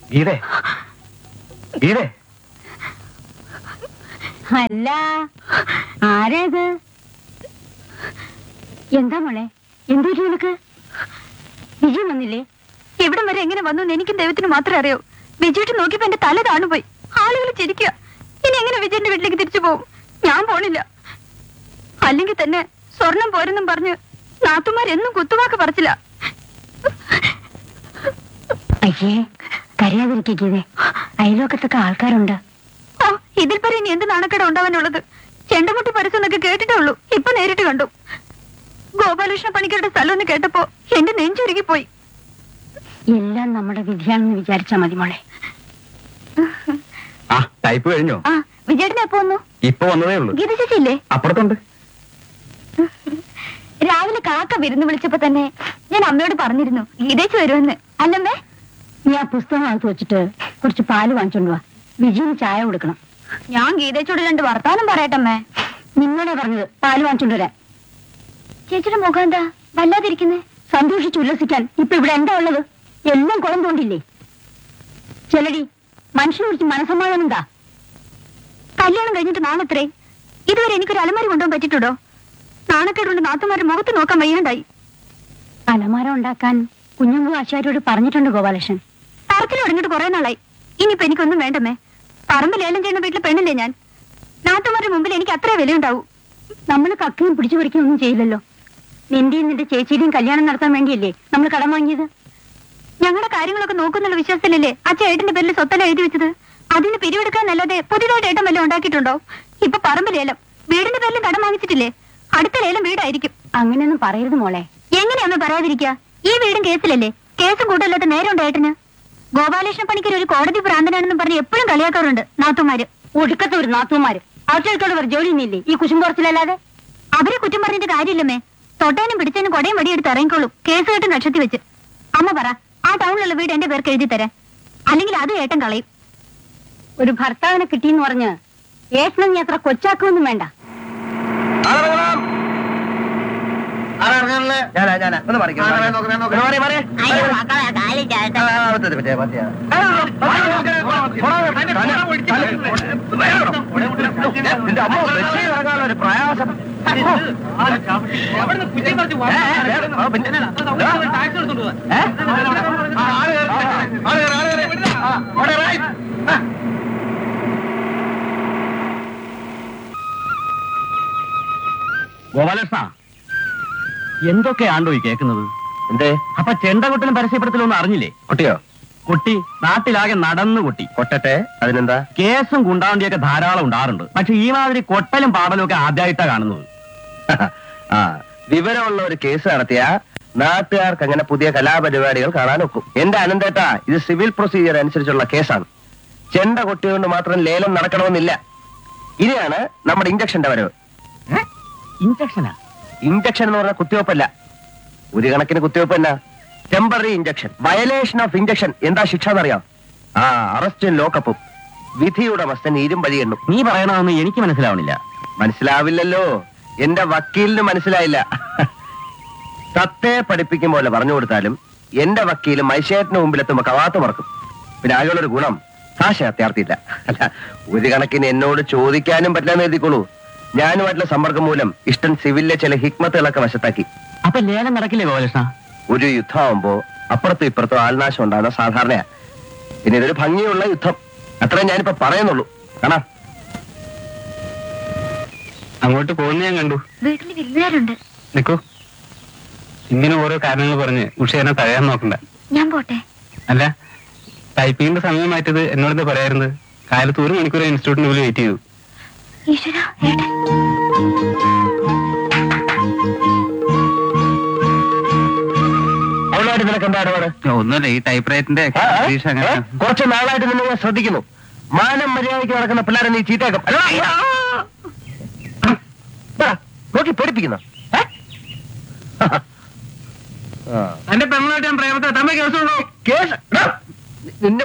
ഗീതേ ഗീതേ അല്ല ആരേത് എന്താ മോളെ എന്തോ നിനക്ക് വിജയം വന്നില്ലേ ഇവിടം വരെ എങ്ങനെ വന്നു എന്ന് എനിക്കും ദൈവത്തിന് മാത്രമേ അറിയൂ വിജയിട്ട് നോക്കിയപ്പോ എന്റെ തല താണുപോയി ആളുകൾ ചിരിക്കുക ഇനി എങ്ങനെ വിജയന്റെ വീട്ടിലേക്ക് തിരിച്ചു പോകും ഞാൻ പോണില്ല അല്ലെങ്കിൽ തന്നെ സ്വർണം പോരെന്നും പറഞ്ഞ് നാത്തുമാരെന്നും കുത്തുവാക്ക് പറിച്ചില്ല അയ്യേ കരയാതിരിക്കേ അയൽവക്കത്തൊക്കെ ആൾക്കാരുണ്ട് ഓ ഇതിൽ പരം ഇനി എന്ത് നാണക്കേട ഉണ്ടാവാനുള്ളത് ചെണ്ടമുട്ടി പരസ്യെന്നൊക്കെ കേട്ടിട്ടേ ഉള്ളൂ ഇപ്പൊ നേരിട്ട് കണ്ടു ഗോപാലകൃഷ്ണ പണിക്കരുടെ സ്ഥലം എന്ന് കേട്ടപ്പോ എന്റെ നെഞ്ചുരുകി പോയി എല്ലാം നമ്മുടെ വിധിയാണെന്ന് വിചാരിച്ചാ മതി മോളെ ആ ടൈപ്പ് കഴിഞ്ഞോ ആ വിജയേട്ടനെ എപ്പോ വന്നു ഇപ്പൊ വന്നതേ ഉള്ളൂ ഗീത ചേച്ചിയില്ലേ അപ്പുറത്തുണ്ട് രാവിലെ കാക്ക വിരുന്ന് വിളിച്ചപ്പോ തന്നെ ഞാൻ അമ്മയോട് പറഞ്ഞിരുന്നു ഗീതേച്ച് വരുമെന്ന് അല്ലമ്മേ നീ ആ പുസ്തകം അകത്ത് വെച്ചിട്ട് കുറച്ച് പാല് വാങ്ങിച്ചോണ്ട് വാ വിജയന് ചായ കൊടുക്കണം ഞാൻ ഗീതേച്ചോട് രണ്ട് വർത്താനം പറയട്ടമ്മേ നിന്നോടാ പറഞ്ഞത് പാല് വാങ്ങിച്ചോണ്ട് വരാൻ ചേച്ചിയുടെ മുഖം എന്താ വല്ലാതിരിക്കുന്നേ സന്തോഷിച്ച് ഉല്ലസിക്കാൻ ഇപ്പൊ ഇവിടെ എന്താ ഉള്ളത് എല്ലാം കുളം തോണ്ടില്ലേ ചെലടി മനുഷ്യനെ കുറിച്ച് മനസ്സമാധാനം എന്താ കല്യാണം കഴിഞ്ഞിട്ട് നാളെത്രേ ഇതുവരെ എനിക്കൊരു അലമാരി കൊണ്ടുപോകാൻ പറ്റിയിട്ടുണ്ടോ നാണക്കേടുകൊണ്ട് നാത്തുമാരുടെ മുഖത്ത് നോക്കാൻ വയ്യാണ്ടായി അലമാര ഉണ്ടാക്കാൻ കുഞ്ഞമ്പു ആശാരിയോട് പറഞ്ഞിട്ടുണ്ട് ഗോപാലകൃഷ്ണൻ തറക്കിൽ തുടങ്ങിയിട്ട് കുറെ നാളായി ഇനിയിപ്പോ എനിക്കൊന്നും വേണ്ടമ്മേ പറമ്പ് ലേലം ചെയ്യുന്ന വീട്ടിലെ പെണ്ണില്ലേ ഞാൻ നാത്തുമാരുടെ മുമ്പിൽ എനിക്ക് അത്രേ വിലയുണ്ടാവൂ നമ്മൾ കക്കയും പിടിച്ചു പറിക്കുകയും ഒന്നും ചെയ്യില്ലല്ലോ നിന്റെയും നിന്റെ ചേച്ചിയുടെയും കല്യാണം നടത്താൻ വേണ്ടിയല്ലേ നമ്മൾ കടം വാങ്ങിയത് ഞങ്ങളുടെ കാര്യങ്ങളൊക്കെ നോക്കുന്നുള്ള വിശ്വാസത്തിലല്ലേ അച്ഛൻ ഏട്ടന്റെ പേരിൽ സ്വത്തല എഴുതി വെച്ചത് അതിന് പിരിവെടുക്കാന്നല്ലാതെ പുതിയതായിട്ട് ഏട്ടൻ വല്ലതും ഉണ്ടാക്കിയിട്ടുണ്ടോ ഇപ്പൊ പറമ്പ് ലേലം വീടിന്റെ പേരിലും കടം വാങ്ങിച്ചിട്ടില്ലേ അടുത്ത ലേലം വീടായിരിക്കും അങ്ങനെയൊന്നും പറയരുത് മോളെ എങ്ങനെയൊന്നും പറയാതിരിക്കുക ഈ വീടും കേസിലല്ലേ കേസും കൂട്ടല്ലാത്ത നേരമുണ്ട് ഏട്ടന് ഗോപാലകൃഷ്ണ പണിക്കർ ഒരു കോടതി ഭ്രാന്തനാണെന്നും പറഞ്ഞ് എപ്പോഴും കളിയാക്കാറുണ്ട് നാത്തുമാര് ഒടുക്കത്തെ ഒരു നാത്തുമാര് അവറ്റകൾക്കോട് ഒരു ജോലി ഒന്നുമില്ലേ ഈ കുശുമ്പുറച്ചിലല്ലാതെ അവരെ കുറ്റം പറഞ്ഞിട്ട് കാര്യമില്ലമ്മേ തൊട്ടേനും പിടിച്ചതിനും കൊടയും വടിയെടുത്ത് ഇറങ്ങിക്കോളും കേസ് കെട്ടും നക്ഷത്തി വെച്ച് അമ്മ പറ ആ ടൗണിലുള്ള വീട് എന്റെ പേർക്ക് എഴുതി തരാൻ അല്ലെങ്കിൽ അത് ഏട്ടൻ കളയും ഒരു ഭർത്താവിനെ കിട്ടിയെന്ന് പറഞ്ഞ് ഏട്ടനെ നീ അത്ര കൊച്ചാക്കൊന്നും വേണ്ട ഞാനാ ഞാനാ ഒന്ന് മറിക്കാം മാറി മാറി നിന്റെ അമ്മ ബസ്സിൽ ഇറങ്ങാനുള്ള ഒരു പ്രയാസം ഗോപാലകൃഷ്ണ എന്തൊക്കെയാണ്ടോ ഈ കേൾക്കുന്നത് എന്തേ അപ്പൊ ചെണ്ടകൊട്ടിലും പരസ്യപ്പെടുത്തലൊന്നും അറിഞ്ഞില്ലേ കുട്ടിയോ കുട്ടി നാട്ടിലാകെ നടന്നു കുട്ടി കൊട്ടട്ടെ അതിനെന്താ കേസും കുണ്ടാവണ്ടിയൊക്കെ ധാരാളം ഉണ്ടാറുണ്ട് പക്ഷെ ഈ മാതിരി കൊട്ടലും പാടലും ഒക്കെ ആദ്യമായിട്ടാ കാണുന്നത് ആ വിവരമുള്ള ഒരു കേസ് നടത്തിയ നാട്ടുകാർക്ക് അങ്ങനെ പുതിയ കലാപരിപാടികൾ കാണാൻ ഒക്കും എന്റെ അനന്തേട്ടാ ഇത് സിവിൽ പ്രൊസീജിയർ അനുസരിച്ചുള്ള കേസാണ് ചെണ്ട കൊട്ടിയുകൊണ്ട് മാത്രം ലേലം നടക്കണമെന്നില്ല ഇനിയാണ് നമ്മുടെ ഇഞ്ചക്ഷന്റെ വരവ് ഇഞ്ചക്ഷനാ ഇഞ്ചക്ഷൻ എന്ന് പറഞ്ഞാൽ കുത്തിവെപ്പല്ല ഒരു കണക്കിന് കുത്തിവെപ്പല്ല temporary injection violation of injection എന്താ ശിക്ഷ എന്നറിയാം ആ അറസ്റ്റും ലോക്കപ്പും വിധിയുടെ മസ്തൻ ഇരുമ്പഴി എണ്ണും നീ പറയണമെന്ന് എനിക്ക് മനസ്സിലാവണില്ല മനസ്സിലാവില്ലല്ലോ എന്റെ വക്കീലിന് മനസ്സിലായില്ല തത്തെ പഠിപ്പിക്കും പോലെ പറഞ്ഞു കൊടുത്താലും എന്റെ വക്കീല് മൈശേറ്റിന് മുമ്പിലെത്തുമ്പോ കവാത്ത് മറക്കും പിന്നെ ആകെയുള്ളൊരു ഗുണം ഭാഷ അത്യാർത്ഥിയില്ല അല്ല ഒരു കണക്കിന് എന്നോട് ചോദിക്കാനും പറ്റില്ലെന്ന് എഴുതിക്കോളൂ ഞാനുമായിട്ടുള്ള സമ്പർക്കം മൂലം ഇഷ്ടൻ സിവിലിലെ ചില ഹിക്മത്തുകളൊക്കെ വശത്താക്കി അപ്പൊ ലേലം നടക്കില്ലേ ഗോപാലകൃഷ്ണ ഒരു യുദ്ധമാകുമ്പോ അപ്പുറത്തും ഇപ്പുറത്തും ആൾനാശം ഉണ്ടാകുന്ന സാധാരണയാ പിന്നെ ഇതൊരു ഭംഗിയുള്ള യുദ്ധം അത്രേ ഞാനിപ്പോ പറയുന്നുള്ളൂ കാണാം അങ്ങോട്ട് പോകുന്ന ഞാൻ കണ്ടു വീട്ടിൽ വിരുന്നുകാരുണ്ട് നിക്കൂ ഇങ്ങനെ ഓരോ കാരണങ്ങൾ പറഞ്ഞ് ഉഷ എന്നെ തഴയാൻ നോക്കണ്ട ഞാൻ പോട്ടെ അല്ല ടൈപ്പിങ്ങിന്റെ സമയം മാറ്റിയത് എന്നോട് പറയാറുണ്ട് കാലത്ത് ഒരു മണിക്കൂർ ഇൻസ്റ്റിറ്റ്യൂട്ടിന് മുന്നിൽ വെയിറ്റ് ചെയ്തു ഈശ്വര ഏട്ടൻ അവളുമായിട്ട് നിനക്ക് എന്താ ഇടപാട് ഒന്നുമില്ല ഈ ടൈപ്പ് റൈറ്റിന്റെ ആ, ആ? ഏ? കുറച്ച് നാളായിട്ട് നിന്നെ ഞാൻ ശ്രദ്ധിക്കുന്നു മാനം മര്യാദയ്ക്ക് നടക്കുന്ന പിള്ളേരെ നീ ചീത്തയാക്കും അല്ലടാ? ദാ, നോക്കി പേടിപ്പിക്കുന്നു ഏ? ആ. എന്റെ പെങ്ങളായിട്ട് ഞാൻ പ്രേമത്തെ തമ്മ കേസുണ്ടോ കേസ് ഡാ, നിന്നെ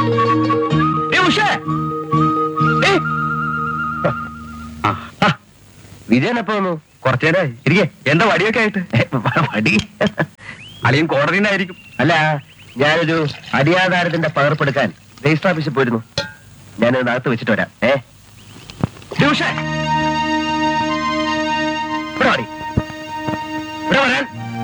ഏ, ഉഷേ. ഏ. ആ, വിജയൻ എപ്പോ വന്നു കുറച്ചേരെ ഇരിക്കേ എന്താ വടിയൊക്കെ ആയിട്ട് ഏ, വടി അളിയൻ കോടതിയിലായിരിക്കും അല്ല ഞാനൊരു അടിയാധാരത്തിന്റെ പകർപ്പെടുക്കാൻ രജിസ്റ്റർ ഓഫീസിൽ പോയിരുന്നു ഞാനത് അകത്ത് വെച്ചിട്ട് വരാം ഏ ട്യൂഷൻ ഇവിടെ വാടി. ഇവിടെ വരാൻ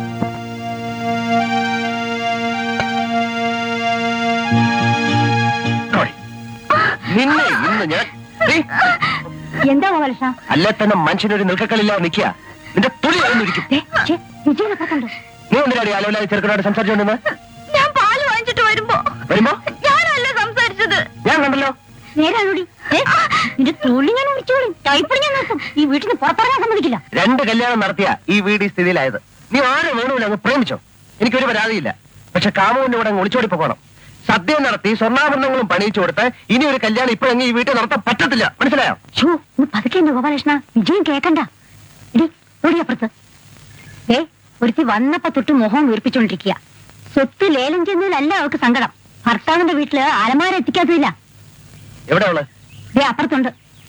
ഇവിടെ വാടി. നിന്നെ ഇന്ന് ഞാൻ ദേ, എന്താ ഗോപാലകൃഷ്ണ അല്ലേ തന്നെ മനുഷ്യനൊരു നിൽക്കക്കളില്ലാതെ നിൽക്കുക നിന്റെ തുണി ഒന്നിരിക്കും ദേ, ഛെ, വിജയനെ കണ്ടോ നീ എന്തിനാടി അലവലാതി ചെറുക്കനോട് സംസാരിച്ചുകൊണ്ടിരുന്നത് ഞാൻ പാല് വാങ്ങിച്ചിട്ട് വരുമ്പോ വരുമ്പോ ഞാനല്ല സംസാരിച്ചത് ഞാൻ കണ്ടല്ലോ നേരാണോടി ഏ, നിന്റെ തൊള്ളി ഞാൻ വിളിച്ചോളി ടൈപ്പിടി ഞാൻ നിർത്തും ഈ വീട്ടിൽ നിന്ന് പുറത്തിറങ്ങാൻ സമ്മതിക്കില്ല രണ്ട് കല്യാണം നടത്തിയ ഈ വീട് ഈ സ്ഥിതിയിലായത് നീ ആരെ വേണമില്ല അങ്ങ് പ്രേമിച്ചോ എനിക്കൊരു പരാതിയില്ല പക്ഷെ കാമുവിന്റെ കൂടെ അങ്ങ് ഒളിച്ചോടി പോകണം സദ്യ നടത്തി സ്വർണ്ണാഭരണങ്ങളും പണിയിച്ചു കൊടുത്ത് ഇനി ഒരു കല്യാണം ഇപ്പോഴെങ്കിൽ ഈ വീട്ടിൽ നടത്താൻ പറ്റത്തില്ല മനസ്സിലായോ ഷോ ഒന്ന് പതുക്കെ എന്റെ ഗോപാലകൃഷ്ണ വിജയം കേക്കണ്ട ഇടി ഓടിയപ്പുറത്ത് ഏ ഒരുത്തി വന്നപ്പോ തൊട്ട് മുഖം വീർപ്പിച്ചോണ്ടിരിക്കുക സ്വത്ത് ലേലം ചെയ്യുന്നതിലല്ല അവൾക്ക് സങ്കടം ഭർത്താവിന്റെ വീട്ടില് അലമാര എത്തിക്കാത്തില്ല എവിടെ അവള് ദേ അപ്പുറത്തുണ്ട്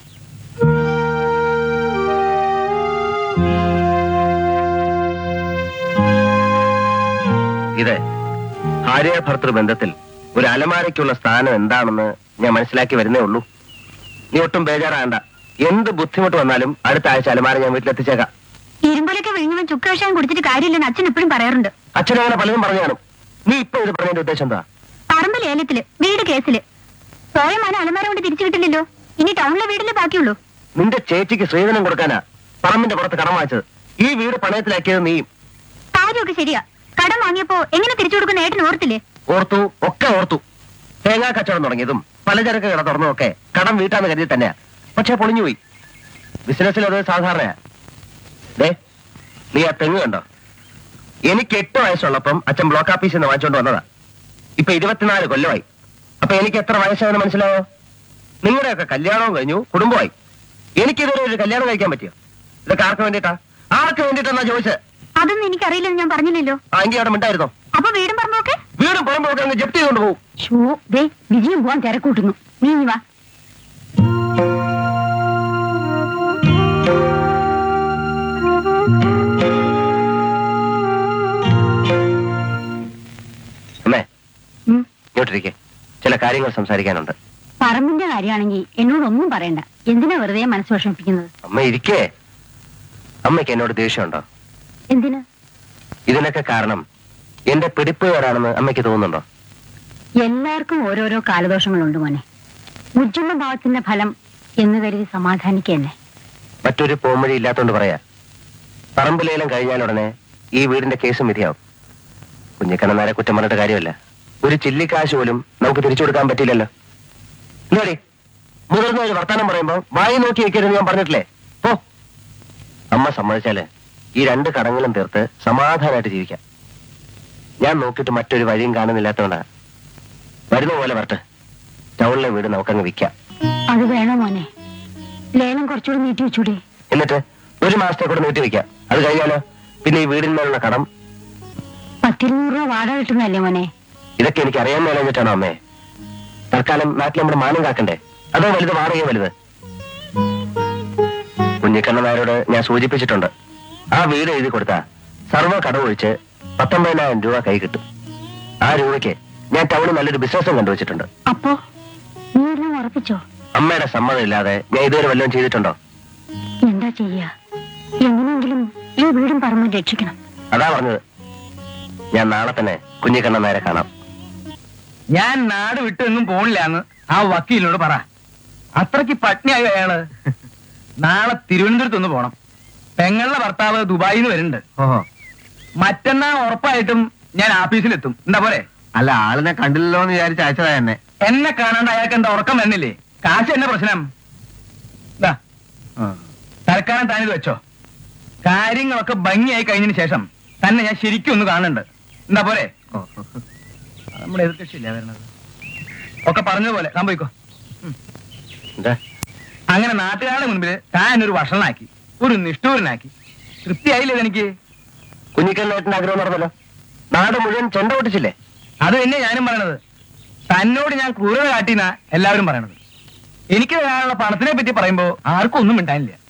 ഇത് ഭാര്യ ഭർത്തൃ ബന്ധത്തിൽ ഒരു അലമാരയ്ക്കുള്ള സ്ഥാനം എന്താണെന്ന് ഞാൻ മനസ്സിലാക്കി വരുന്നേ ഉള്ളൂ നീ ഒട്ടും ബേജാറാകണ്ട എന്ത് ബുദ്ധിമുട്ട് വന്നാലും അടുത്ത ആഴ്ച അലമാര ഞാൻ വീട്ടിലെത്തിച്ചേക്കാം ഇരുമ്പലൊക്കെ വിഴുങ്ങുമ്പോൾ ചുക്ക് കഷായം കുടിച്ചിട്ട് കാര്യമില്ലെന്ന് അച്ഛൻ എപ്പോഴും പറയാറുണ്ട് അച്ഛൻ അങ്ങനെ പലതും പറഞ്ഞു കാണും നീ ഇപ്പൊ ഇത് പറഞ്ഞതിന്റെ ഉദ്ദേശം എന്താ പറമ്പ് ലേലത്തില് വീട് കേസില് പോയ മന അലമാര കൊണ്ട് തിരിച്ചു കിട്ടില്ലല്ലോ ഇനി ടൗണിലെ വീട്ടിലെ ബാക്കിയുള്ളൂ നിന്റെ ചേച്ചിക്ക് സ്ത്രീധനം കൊടുക്കാനാ പറമ്പിന്റെ പുറത്ത് കടം വാങ്ങിച്ചത് ഈ വീട് പണയത്തിലാക്കിയത് നീയും കാര്യമൊക്കെ ശരിയാ കടം വാങ്ങിയപ്പോ എങ്ങനെ തിരിച്ചു കൊടുക്കുന്ന ഏട്ടൻ ഓർത്തില്ലേ ഓർത്തു ഒക്കെ ഓർത്തു തേങ്ങാ കച്ചവടം തുടങ്ങിയതും പലചരക്ക് കട തുറന്നതൊക്കെ കടം വീട്ടാന്ന് കരുതി തന്നെയാ പക്ഷെ പൊളിഞ്ഞുപോയി ബിസിനസ്സിൽ അത് സാധാരണയാ ദേ നീ ആ തെങ്ങ് കണ്ടോ എനിക്ക് എട്ട് വയസ്സുള്ളപ്പം അച്ഛൻ ബ്ലോക്ക് ഓഫീസിൽ നിന്ന് വാങ്ങിച്ചോണ്ട് വന്നതാ ഇപ്പൊ ഇരുപത്തിനാല് കൊല്ലമായി അപ്പൊ എനിക്ക് എത്ര വയസ്സായെന്ന് മനസ്സിലായോ നിങ്ങളുടെയൊക്കെ കല്യാണവും കഴിഞ്ഞു കുടുംബമായി എനിക്കിതുവരെ ഒരു കല്യാണം കഴിക്കാൻ പറ്റിയോ ഇതൊക്കെ ആർക്ക് വേണ്ടിയിട്ടാ ആർക്ക് വേണ്ടിയിട്ടെന്നാ ചോദിച്ചത് അതൊന്നും എനിക്കറിയില്ലെന്ന് ഞാൻ പറഞ്ഞില്ലല്ലോ ആ എങ്കിൽ അവിടെ മിണ്ടായിരുന്നോ അപ്പൊ വീടും പറമ്പൊക്കെ വീടും പുറമ്പൊക്കെ അങ്ങ് ജപ്തി ചെയ്തുകൊണ്ട് പോകും ഷോ ദേ വിജയം പോവാൻ തിരക്കൂട്ടുന്നു നീ ഇനി വാ അമ്മേ ഉം. ഇങ്ങോട്ടിരിക്കെ ചില കാര്യങ്ങൾ സംസാരിക്കാനുണ്ട് പറമ്പിന്റെ കാര്യമാണെങ്കിൽ എന്നോടൊന്നും പറയണ്ട എന്തിനാ വെറുതെ മനസ്സ് വിഷമിപ്പിക്കുന്നത് അമ്മ ഇരിക്കേ അമ്മയ്ക്ക് എന്നോട് ദേഷ്യമുണ്ടോ എന്തിന് ഇതിനൊക്കെ കാരണം എന്റെ പിടിപ്പുകാരാണെന്ന് അമ്മയ്ക്ക് തോന്നുന്നുണ്ടോ എല്ലാവർക്കും ഓരോരോ കാലദോഷങ്ങളുണ്ട് മോനെ ഉജ്ജുമ ഭാവത്തിന്റെ ഫലം എന്ന് കരുതി സമാധാനിക്കന്നെ മറ്റൊരു പോംവഴി ഇല്ലാത്തോണ്ട് പറയാ പറമ്പ് ലേലം കഴിഞ്ഞാൽ ഉടനെ ഈ വീടിന്റെ കേസും വിധിയാവും കുഞ്ഞിക്കണ്ണനാരെ കുറ്റം പറഞ്ഞിട്ട് കാര്യമല്ല ഒരു ചില്ലിക്കാശ് പോലും നമുക്ക് തിരിച്ചു കൊടുക്കാൻ പറ്റില്ലല്ലോ ഇല്ലേടി മുതിർന്ന ഒരു വർത്താനം പറയുമ്പോ വായി നോക്കി വെക്കരുത് ഞാൻ പറഞ്ഞിട്ടില്ലേ പോ അമ്മ സമ്മതിച്ചാല് ഈ രണ്ട് കടങ്ങളും തീർത്ത് സമാധാനമായിട്ട് ജീവിക്കാം ഞാൻ നോക്കിയിട്ട് മറ്റൊരു വഴിയും കാണുന്നില്ലാത്തോണ്ടാ വരുന്ന പോലെ വരട്ടെ ടൗണിലെ വീട് നമുക്കങ്ങ് വിൽക്കാം അത് വേണോ മോനെ ലേലം കുറച്ചുകൂടി നീട്ടി വെച്ചൂടെ എന്നിട്ട് ഒരു മാസത്തെ കൂടെ നീട്ടി വെക്കാം അത് കഴിഞ്ഞാലോ പിന്നെ ഈ വീടിന്മേലുള്ള കടം പത്തിരുന്നൂറ് രൂപ വാടക കിട്ടുന്നല്ലേ മോനെ ഇതൊക്കെ എനിക്ക് അറിയാൻ മേലഞ്ഞിട്ടാണോ അമ്മേ തൽക്കാലം നാട്ടിൽ നമ്മുടെ മാനം കാക്കണ്ടേ അതോ വലുത് വാടകയോ വലുത് കുഞ്ഞിക്കണ്ണനാരോട് ഞാൻ സൂചിപ്പിച്ചിട്ടുണ്ട് ആ വീട് എഴുതി കൊടുത്താ സർവ്വ കടമൊഴിച്ച് പത്തൊമ്പതിനായിരം രൂപ കൈ കിട്ടും ആ രൂപയ്ക്ക് ഞാൻ ടൗണിൽ നല്ലൊരു ബിസിനസ്സും കണ്ടുവച്ചിട്ടുണ്ട് അപ്പോ നീ എല്ലാം ഉറപ്പിച്ചോ അമ്മയുടെ സമ്മതം ഇല്ലാതെ ഞാൻ ഇതുവരെ വല്ലതും ചെയ്തിട്ടുണ്ടോ എന്താ ചെയ്യാ എങ്ങനെയെങ്കിലും ഈ വീടും പറമ്പും രക്ഷിക്കണം അതാ പറഞ്ഞത് ഞാൻ നാളെ തന്നെ കുഞ്ഞിക്കണ്ണനാരെ കാണാം ഞാൻ നാട് വിട്ടു എങ്ങും പോണില്ലാന്ന് ആ വക്കീലിനോട് പറ അത്രയ്ക്ക് പട്നിയായോ അയാള് നാളെ തിരുവനന്തപുരത്ത് ഒന്ന് പോണം പെങ്ങളുടെ ഭർത്താവ് ദുബായിൽ നിന്ന് വരുന്നുണ്ട് മറ്റന്നാ ഉറപ്പായിട്ടും ഞാൻ ആഫീസിലെത്തും എന്താ പോരെ അല്ല ആളിനെ കണ്ടില്ലല്ലോ എന്ന് വിചാരിച്ച അയച്ചതാ എന്നെ എന്നെ കാണാണ്ട് അയാൾക്ക് എന്താ ഉറക്കം വരുന്നില്ലേ കാശ് എന്നെ പ്രശ്നം ദാ, തൽക്കാലം താനിത് വെച്ചോ കാര്യങ്ങളൊക്കെ ഭംഗിയായി കഴിഞ്ഞതിന് ശേഷം തന്നെ ഞാൻ ശരിക്കും ഒന്ന് കാണുന്നുണ്ട് എന്താ പോരെ നമ്മുടെ എതിർക്കക്ഷിയില്ലേ വരണത് ഒക്കെ പറഞ്ഞതുപോലെ സംഭവിക്കോ എന്താ അങ്ങനെ നാട്ടുകാരുടെ മുൻപിൽ താൻ ഒരു വഷളനാക്കി ഒരു നിഷ്ഠൂരനാക്കി തൃപ്തിയായില്ലേ എനിക്ക് കുഞ്ഞിക്കണ്ണേട്ടന്റെ ആഗ്രഹം നടന്നല്ലോ നാട് മുഴുവൻ ചെണ്ട പൊട്ടിച്ചില്ലേ അത് തന്നെ ഞാനും പറയണത് തന്നോട് ഞാൻ ക്രൂരത കാട്ടിന്നാ എല്ലാവരും പറയണത് എനിക്ക് തരാനുള്ള പണത്തിനെ പറ്റി പറയുമ്പോ ആർക്കും ഒന്നും മിണ്ടാനില്ല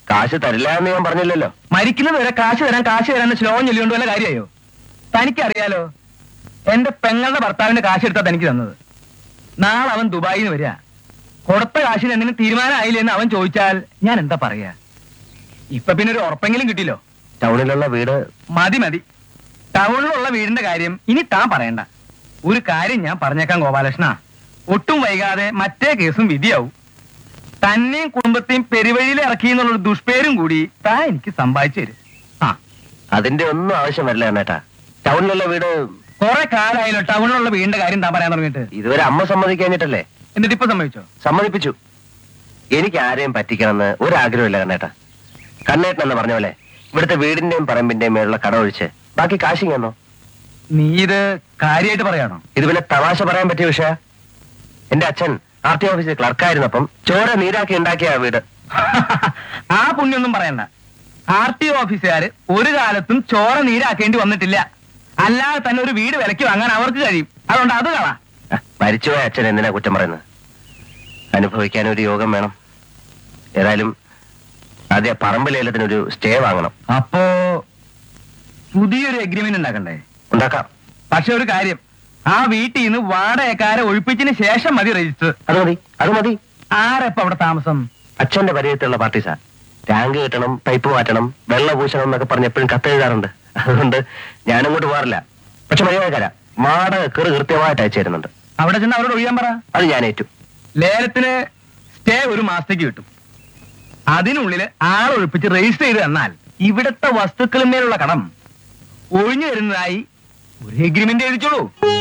കാശ് തരില്ല എന്ന് ഞാൻ പറഞ്ഞില്ലല്ലോ മരിക്കുന്നത് വരെ കാശ് തരാൻ കാശ് തരാൻ ശ്ലോകം ചൊല്ലിക്കൊണ്ട് വല്ല കാര്യമായോ തനിക്കറിയാലോ എന്റെ പെങ്ങളുടെ ഭർത്താവിന്റെ കാശ് എടുത്താ തനിക്ക് തന്നത് നാളെ അവൻ ദുബായിൽ നിന്ന് വരിക കൊടുത്ത കാശിന് എന്തിനും തീരുമാനമായില്ലേ എന്ന് അവൻ ചോദിച്ചാൽ ഞാൻ എന്താ പറയാ ഇപ്പൊ പിന്നെ ഒരു ഉറപ്പെങ്കിലും കിട്ടിയില്ലോ ടൗണിലുള്ള വീട് മതി മതി ടൗണിലുള്ള വീടിന്റെ കാര്യം ഇനി താൻ പറയണ്ട ഒരു കാര്യം ഞാൻ പറഞ്ഞേക്കാം ഗോപാലകൃഷ്ണ ഒട്ടും വൈകാതെ മറ്റേ കേസും വിധിയാവും തന്നെയും കുടുംബത്തെയും പെരുവഴിയിൽ ഇറക്കി എന്നുള്ളൊരു ദുഷ്പേരും കൂടി താൻ എനിക്ക് സമ്പാദിച്ചു തരും ആ അതിന്റെ ഒന്നും ആവശ്യം വരില്ല കണ്ണേട്ടാ ടൗണിലുള്ള വീട് കുറെ കാലമായല്ലോ ടൗണിലുള്ള വീടിന്റെ കാര്യം താൻ പറയാൻ തുടങ്ങിയിട്ട് ഇതുവരെ അമ്മ സമ്മതിക്കാഞ്ഞിട്ടല്ലേ എന്നിട്ട് ഇപ്പൊ സംഭവിച്ചോ സമ്മതിപ്പിച്ചു എനിക്ക് ആരെയും പറ്റിക്കണമെന്ന് ഒരാഗ്രഹമില്ല കണ്ണേട്ടാ കണ്ണേട്ടൻ എന്ന് പറഞ്ഞ പോലെ ഇവിടുത്തെ വീടിന്റെയും പറമ്പിന്റെയും മേലുള്ള കട ഒഴിച്ച് ബാക്കി കാശിങ്ങന്നോ നീ ഇത് കാര്യമായിട്ട് പറയാണോ ഇത് പിന്നെ തമാശ പറയാൻ പറ്റിയ വിഷയ എന്റെ അച്ഛൻ ആർ ടി ഓഫീസിൽ ക്ലർക്കായിരുന്നപ്പം ചോര നീരാക്കി ഉണ്ടാക്കിയ ആ വീട് ആ പുണ്യൊന്നും പറയണ്ട ആർ ടി ഓഫീസുകാര് ഒരു കാലത്തും ചോര നീരാക്കേണ്ടി വന്നിട്ടില്ല അല്ലാതെ തന്നെ ഒരു വീട് വിലക്ക് വാങ്ങാൻ അവർക്ക് കഴിയും അതുകൊണ്ട് അത് കളാ ആ, മരിച്ചുപോയ അച്ഛൻ എന്തിനാ കുറ്റം പറയുന്നത് അനുഭവിക്കാൻ ഒരു യോഗം വേണം ഏതായാലും ആദ്യ പറമ്പ് ലേലത്തിനൊരു സ്റ്റേ വാങ്ങണം അപ്പോ പുതിയൊരു എഗ്രിമെന്റ് ഉണ്ടാക്കണ്ടേ ഉണ്ടാക്കാം പക്ഷെ ഒരു കാര്യം ആ വീട്ടിൽ നിന്ന് വാടകക്കാരെ ഒഴിപ്പിച്ചതിന് ശേഷം മതി രജിസ്റ്റർ അത് മതി അത് മതി ആരപ്പ അവിടെ താമസം അച്ഛന്റെ പരിചയത്തിലുള്ള പാർട്ടീസാ ടാങ്ക് കെട്ടണം പൈപ്പ് മാറ്റണം വെള്ളം പൂശണം എന്നൊക്കെ പറഞ്ഞ് എപ്പോഴും കത്തെഴുതാറുണ്ട് അതുകൊണ്ട് ഞാനങ്ങോട്ട് പോകാറില്ല പക്ഷെ മര്യാദക്കാരാ വാടക കയറി കൃത്യമായിട്ട് അയച്ചു തരുന്നുണ്ട് അവിടെ ചെന്ന് അവരോട് ഒഴിയാൻ പറ അത് ഞാൻ ഏറ്റു ലേലത്തിന് സ്റ്റേ ഒരു മാസത്തേക്ക് കിട്ടും അതിനുള്ളിൽ ആളൊഴിപ്പിച്ച് രജിസ്റ്റർ ചെയ്ത് തന്നാൽ ഇവിടുത്തെ വസ്തുക്കളിന്മേലുള്ള കടം ഒഴിഞ്ഞു വരുന്നതായി ഒരു എഗ്രിമെന്റ് എഴുതിച്ചോളൂ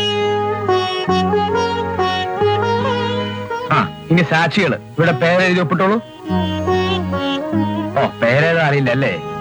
ആ ഇനി സാക്ഷികള് ഇവിടെ പേരെഴുതി ഒപ്പിട്ടോളൂ ഓ പേരേതാ അറിയില്ല അല്ലേ